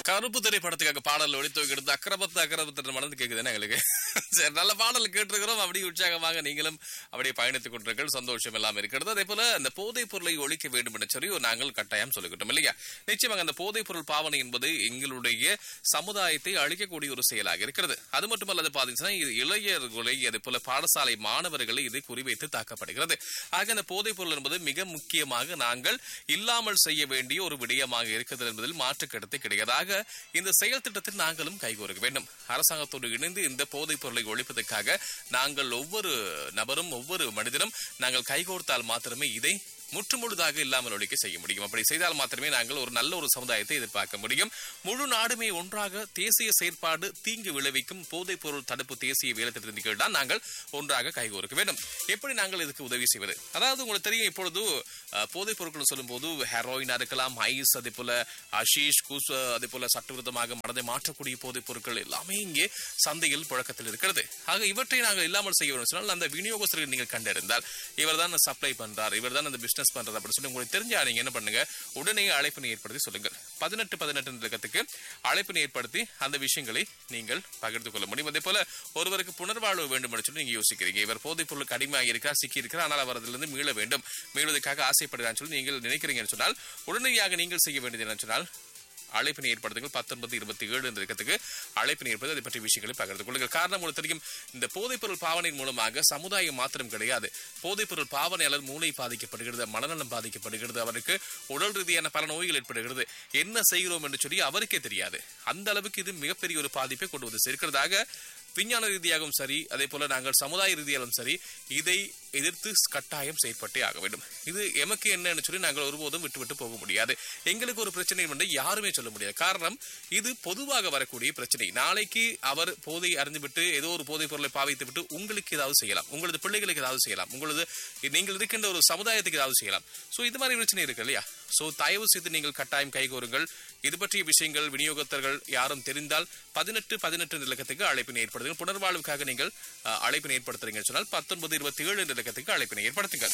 கருப்பு திரைப்படத்துக்காக பாடல் ஒழித்து வைக்கிறது அக்கரபத்து அக்கரபத்து மனது கேக்குதுன்னு எங்களுக்கு சரி நல்ல பாடல் கேட்டிருக்கிறோம் அப்படியே உற்சாகமாக நீங்களும் அப்படியே பயணித்துக் கொண்டிருக்கள் சந்தோஷம் எல்லாம் இருக்கிறது அதே போல இந்த போதைப் பொருளை ஒழிக்க வேண்டும் என்று சொல்லி நாங்கள் கட்டாயம் சொல்லிக்கிட்டோம் இல்லையா நிச்சயமாக அந்த போதைப் பொருள் பாவனை என்பது எங்களுடைய சமுதாயத்தை அழிக்கக்கூடிய ஒரு செயலாக இருக்கிறது அது மட்டுமல்லாது பாத்தீங்கன்னா இது இளைஞர்களை அதே போல பாடசாலை மாணவர்களை இது குறிவைத்து தாக்கப்படுகிறது ஆக அந்த போதைப் பொருள் என்பது மிக முக்கியமாக நாங்கள் இல்லாமல் செய்ய வேண்டிய ஒரு விடயமாக இருக்கிறது என்பதில் மாற்று கருத்து கிடையாதாக இந்த செயல் திட்டத்தில் நாங்களும் கைகோர்க்க வேண்டும் அரசாங்கத்தோடு இணைந்து இந்த போதைப் பொருளை ஒழிப்பதற்காக நாங்கள் ஒவ்வொரு நபரும் ஒவ்வொரு மனிதனும் நாங்கள் கைகோர்த்தால் மாத்திரமே இதை முற்றுமுழுதாக இல்லாமல் ஒழிக்க செய்ய முடியும் அப்படி செய்தால் மாத்திரமே நாங்கள் ஒரு நல்ல ஒரு சமுதாயத்தை எதிர்பார்க்க முடியும் முழு நாடுமே ஒன்றாக தேசிய செயற்பாடு தீங்கு விளைவிக்கும் போதைப் பொருள் தடுப்பு தேசிய வேலை திட்டத்தின் கீழ் தான் நாங்கள் ஒன்றாக கைகோர்க்க வேண்டும் எப்படி நாங்கள் இதுக்கு உதவி செய்வது அதாவது உங்களுக்கு தெரியும் இப்பொழுது அஹ், போதைப் பொருட்கள் சொல்லும்போது ஹெரோயினா இருக்கலாம் ஐஸ் அதே போல அஷீஷ் கூஸ் அதே போல சட்டவிரோதமாக மனதை மாற்றக்கூடிய போதைப் பொருட்கள் எல்லாமே இங்கே சந்தையில் புழக்கத்தில் இருக்கிறது ஆக இவற்றை நாங்கள் இல்லாமல் செய்ய வேண்டும் சொன்னால் அந்த விநியோகஸ்தர்கள் நீங்கள் கண்டறிந்தால் இவர் தான் சப்ளை பண்றார் இவர் தான் அந்த பிசினஸ் பண்றாரு அப்படின்னு சொல்லி உங்களுக்கு தெரிஞ்சா நீங்க என்ன பண்ணுங்க உடனே அழைப்பினை ஏற்படுத்தி சொல்லுங்கள் பதினெட்டு பதினெட்டு இலக்கத்துக்கு அழைப்பினை ஏற்படுத்தி அந்த விஷயங்களை நீங்கள் பகிர்ந்து கொள்ள முடியும் அதே போல ஒருவருக்கு புனர்வாழ்வு வேண்டும் என்று சொல்லி நீங்க யோசிக்கிறீங்க இவர் போதைப் பொருளுக்கு அடிமையாக இருக்கிறார் சிக்கி இருக்கிறார் ஆனால் அவர் அதிலிருந்து மீள வேண்டும் மீளுவதற்காக ஆசைப்படுகிறான்னு சொல்லி நீங்கள் நினைக்கிறீங்கன்னு சொன்னால் உடனடியாக நீங்கள் செய்ய வேண்டியது என்னன்னு சொன்னால் அழைப்பினை ஏற்படுத்துங்கள் பத்தொன்பது இருபத்தி ஏழு என்ற இலக்கத்துக்கு அழைப்பினை ஏற்படுத்தி அதை பற்றிய விஷயங்களை பகிர்ந்து கொள்ளுங்கள் காரணம் உங்களுக்கு தெரியும் இந்த போதைப்பொருள் பாவனையின் மூலமாக சமுதாயம் மாத்திரம் கிடையாது போதைப்பொருள் பாவனையாளர் மூளை பாதிக்கப்படுகிறது மனநலம் பாதிக்கப்படுகிறது அவருக்கு உடல் ரீதியான பல நோய்கள் ஏற்படுகிறது என்ன செய்கிறோம் என்று சொல்லி அவருக்கே தெரியாது அந்த அளவுக்கு இது மிகப்பெரிய ஒரு பாதிப்பை கொண்டு வந்து சேர்க்கிறதாக விஞ்ஞான ரீதியாகவும் சரி அதே போல நாங்கள் சமுதாய ரீதியாலும் சரி இதை எதிர்த்து கட்டாயம் செயற்பட்டே ஆக வேண்டும் இது எமக்கு என்னன்னு சொல்லி நாங்கள் ஒருபோதும் விட்டு விட்டு போக முடியாது எங்களுக்கு ஒரு பிரச்சனை வந்து யாருமே சொல்ல முடியாது காரணம் இது பொதுவாக வரக்கூடிய பிரச்சனை நாளைக்கு அவர் போதை அறிந்துவிட்டு ஏதோ ஒரு போதைப் பொருளை பாவித்து விட்டு உங்களுக்கு ஏதாவது செய்யலாம் உங்களது பிள்ளைகளுக்கு ஏதாவது செய்யலாம் உங்களது நீங்கள் இருக்கின்ற ஒரு சமுதாயத்துக்கு ஏதாவது செய்யலாம் சோ இது மாதிரி பிரச்சனை இருக்கு இல்லையா சோ தயவு செய்து நீங்கள் கட்டாயம் கைகோருங்கள் இது பற்றிய விஷயங்கள் விநியோகத்தர்கள் யாரும் தெரிந்தால் பதினெட்டு பதினெட்டு இலக்கத்துக்கு அழைப்பினை ஏற்படுத்துங்கள் புனர்வாழ்வுக்காக நீங்கள் அஹ், அழைப்பினை ஏற்படுத்துறீங்கன்னு சொன்னால் பத்தொன்பது இருபத்தி ஏழு என்ற இலக்கத்துக்கு அழைப்பினை ஏற்படுத்துங்கள்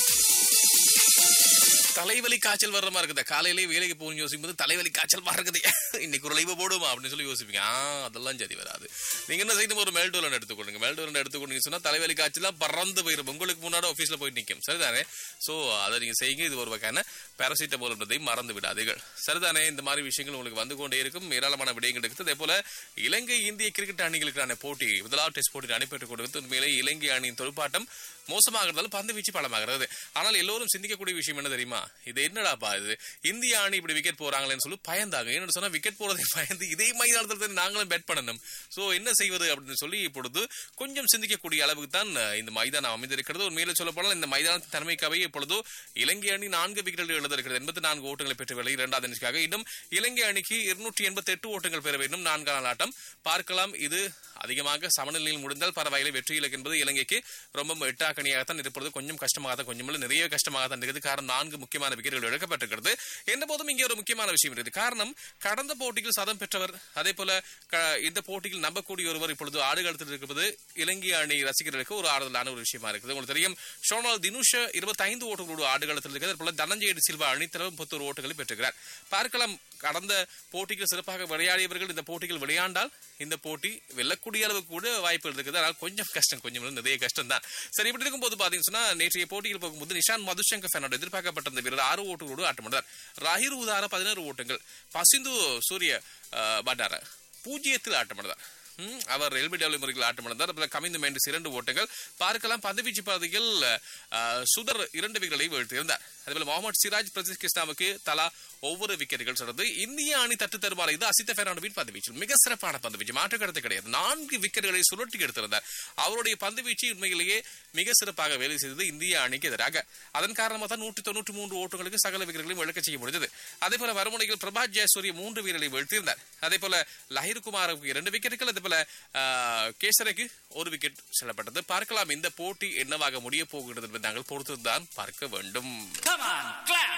தலைவலி காய்ச்சல் வர்ற மாதிரி இருக்குது காலையிலேயே வேலைக்கு போகணும் யோசிக்கும் தலைவலி காய்ச்சல் மாதிரி இருக்குது இன்னைக்கு ஒரு லைவ் போடுமா அப்படின்னு சொல்லி யோசிப்பீங்க ஆ அதெல்லாம் சரி வராது நீங்க என்ன செய்யணும் ஒரு மெல்டோலன் எடுத்துக்கொள்ளுங்க மெல்டோலன் எடுத்துக்கொண்டீங்க சொன்னா தலைவலி காய்ச்சலாம் பறந்து போயிடும் உங்களுக்கு முன்னாடி ஆஃபீஸ்ல போய் நிற்கும் சரிதானே சோ அதை நீங்க செய்யுங்க இது ஒரு வகையான பாராசிட்டமால் என்பதை மறந்து விடாதீர்கள் சரிதானே இந்த மாதிரி விஷயங்கள் உங்களுக்கு வந்து கொண்டே இருக்கும் ஏராளமான விடயங்கள் இருக்குது அதே போல இலங்கை இந்திய கிரிக்கெட் அணிகளுக்கான போட்டி முதலாவது டெஸ்ட் போட்டி நடைபெற்றுக் கொடுத்து உண்மையிலே இலங்கை அணியின் துடுப்பாட்டம் மோசமாக இருந்தாலும் பந்து வீச்சு பலமாகிறது ஆனால் எல்லோரும் சிந்திக்கக்கூடிய விஷயம் என்ன தெரியுமா இது என்னடாப்பா இது இந்திய அணி இப்படி விக்கெட் போறாங்களேன்னு சொல்லி பயந்தாங்க என்னன்னு சொன்னா விக்கெட் போறதை பயந்து இதே மைதானத்தில் நாங்களும் பெட் பண்ணணும் சோ என்ன செய்வது அப்படின்னு சொல்லி இப்பொழுது கொஞ்சம் சிந்திக்கக்கூடிய அளவுக்கு தான் அஹ், இந்த மைதானம் அமைந்திருக்கிறது ஒரு மேலே சொல்ல போனால் இந்த மைதானத்தின் தன்மைக்காகவே இப்பொழுது இலங்கை அணி நான்கு விக்கெட்டுகள் எழுதிருக்கிறது எண்பத்தி நான்கு ஓட்டங்களை பெற்று இரண்டாவது அணிக்காக இன்னும் இலங்கை அணிக்கு இருநூற்றி எண்பத்தி எட்டு ஓட்டங்கள் பெற வேண்டும் நான்காம் நாள் ஆட்டம் பார்க்கலாம் இது அதிகமாக சமநிலையில் முடிந்தால் பரவாயில்லை வெற்றி இலக்கு என்பது இலங்கைக்கு ரொம்ப எட்டாக்கணியாகத்தான் இருப்பது கொஞ்சம் கஷ்டமாக தான் கொஞ்சம் இல்ல, நிறைய கஷ்டமாக தான் இருக்குது காரணம் நான்கு முக்கியமான விக்கெட்டுகள் இழக்கப்பட்டிருக்கிறது எந்த போதும் இங்கே ஒரு முக்கியமான விஷயம் இருக்குது காரணம் கடந்த போட்டியில் சதம் பெற்றவர் அதே போல க- இந்த போட்டியில் நம்பக்கூடிய ஒருவர் இப்பொழுது ஆடுகளத்தில் இருப்பது இலங்கை அணி ரசிகர்களுக்கு ஒரு ஆறுதலான ஒரு விஷயமா இருக்குது உங்களுக்கு தெரியும் ஷோனால் தினுஷ இருபத்தைந்து ஓட்டுகளோடு ஆடுகளத்தில் இருக்கிறது அதே போல தனஞ்சய சில்வா அணித்தரவு முப்பத்தொரு ஓட்டுகளை பெற்றுகிறார் பார்க்கலாம் கடந்த போட்டிக்கு சிறப்பாக விளையாடியவர்கள் இந்த போட்டிகள் விளையாண்டால் இந்த போட்டி வெல்லக்கூடிய அளவுக்கு கூட வாய்ப்புகள் இருக்குது ஆனால் கொஞ்சம் கஷ்டம் கொஞ்சம் இல்ல, நிறைய கஷ்டம் தான் சரி இப்படி இருக்கும்போது பாத்தீங்கன்னா சொன்னா, நேற்றைய போட்டியில் போகும்போது நிஷான் மதுசங்கர் ஃபேனோட எதிர்பார்க்கப்பட்ட இந்த வீரர் ஆறு ஓட்டுகளோடு ஆட்டமிட்டார் ராஹிர் உதார பதினாறு ஓட்டங்கள் பசிந்து சூரிய அஹ், பண்டார பூஜ்ஜியத்தில் ஆட்டமிட்டார் ம், அவர் எல்பிடபிள்யூ முறையில் ஆட்டமிழந்தார் அப்புறம் கமிந்து மைண்டஸ் இரண்டு ஓட்டங்கள் பார்க்கலாம் பந்துவீச்சு பாதையில் அஹ், சுதர் இரண்டு விக்கெட்டை வீழ்த்தியிருந்தார் அதேபோல முகமது சிராஜ் பிரதீஷ் கிருஷ்ணாவுக்கு தலா ஒவ்வொரு விக்கெட்டுகள் சிறந்து இந்திய அணி தட்டு தருமாறு இது அசித்த பெர்னாண்டோவின் பந்துவீச்சு மிக சிறப்பான பந்துவீச்சு மாற்று கருத்து கிடையாது நான்கு விக்கெட்டுகளை சுழற்றி எடுத்திருந்தார் அவருடைய பந்துவீச்சு உண்மையிலேயே மிக சிறப்பாக வேலை செய்தது இந்திய அணிக்கு எதிராக அதன் காரணமாக தான் நூற்றி தொண்ணூற்றி மூன்று ஓட்டங்களுக்கு சகல விக்கெட்டுகளையும் இழக்க செய்ய முடிந்தது அதே போல வரமுனையில் பிரபாத் ஜெயசூரிய மூன்று வீரர்களை வீழ்த்தியிருந்தார் அதே போல லஹிர் குமாருக்கு இரண்டு விக்கெட்டுகள் அதே போல ஆஹ், கேசரைக்கு ஒரு விக்கெட் செல்லப்பட்டது பார்க்கலாம் இந்த போட்டி என்னவாக முடிய போகிறது என்பதை நாங்கள் பொறுத்துதான் பார்க்க வேண்டும் Come on, clap!